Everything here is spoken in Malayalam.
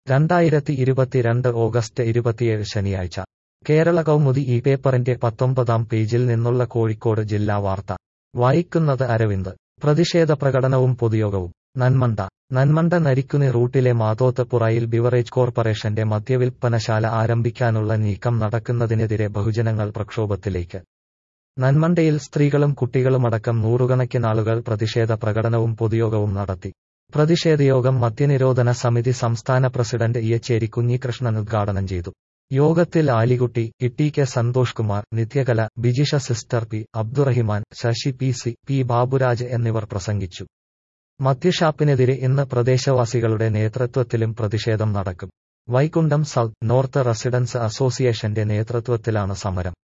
രണ്ടായിരത്തി ഇരുപത്തിരണ്ട് ഓഗസ്റ്റ് ഇരുപത്തിയേഴ് ശനിയാഴ്ച കേരള കൗമുദി ഈ പേപ്പറിന്റെ പത്തൊമ്പതാം പേജിൽ നിന്നുള്ള കോഴിക്കോട് ജില്ലാ വാർത്ത വായിക്കുന്നത് അരവിന്ദ് പ്രതിഷേധ പ്രകടനവും പൊതുയോഗവും നന്മണ്ട നന്മണ്ട നരിക്കുനി റൂട്ടിലെ മാതോത്തപ്പുറയിൽ ബിവറേജ് കോർപ്പറേഷന്റെ മദ്യവിൽപ്പനശാല ആരംഭിക്കാനുള്ള നീക്കം നടക്കുന്നതിനെതിരെ ബഹുജനങ്ങൾ പ്രക്ഷോഭത്തിലേക്ക് നന്മണ്ടയിൽ സ്ത്രീകളും കുട്ടികളുമടക്കം നൂറുകണക്കിനാളുകൾ പ്രതിഷേധ പ്രകടനവും പൊതുയോഗവും നടത്തി പ്രതിഷേധയോഗം മദ്യനിരോധന സമിതി സംസ്ഥാന പ്രസിഡന്റ് ഇയച്ചേരി കുഞ്ഞികൃഷ്ണൻ ഉദ്ഘാടനം ചെയ്തു യോഗത്തിൽ Alikutty Itty K Santhosh Kumar Nithyakala Bijisha sister P Abdurahiman Sasi P C P Baburaj എന്നിവർ പ്രസംഗിച്ചു മദ്യഷാപ്പിനെതിരെ ഇന്ന് പ്രദേശവാസികളുടെ നേതൃത്വത്തിലും പ്രതിഷേധം നടക്കും വൈകുണ്ഠം സൗത്ത് നോർത്ത് റെസിഡൻസ് അസോസിയേഷന്റെ നേതൃത്വത്തിലാണ് സമരം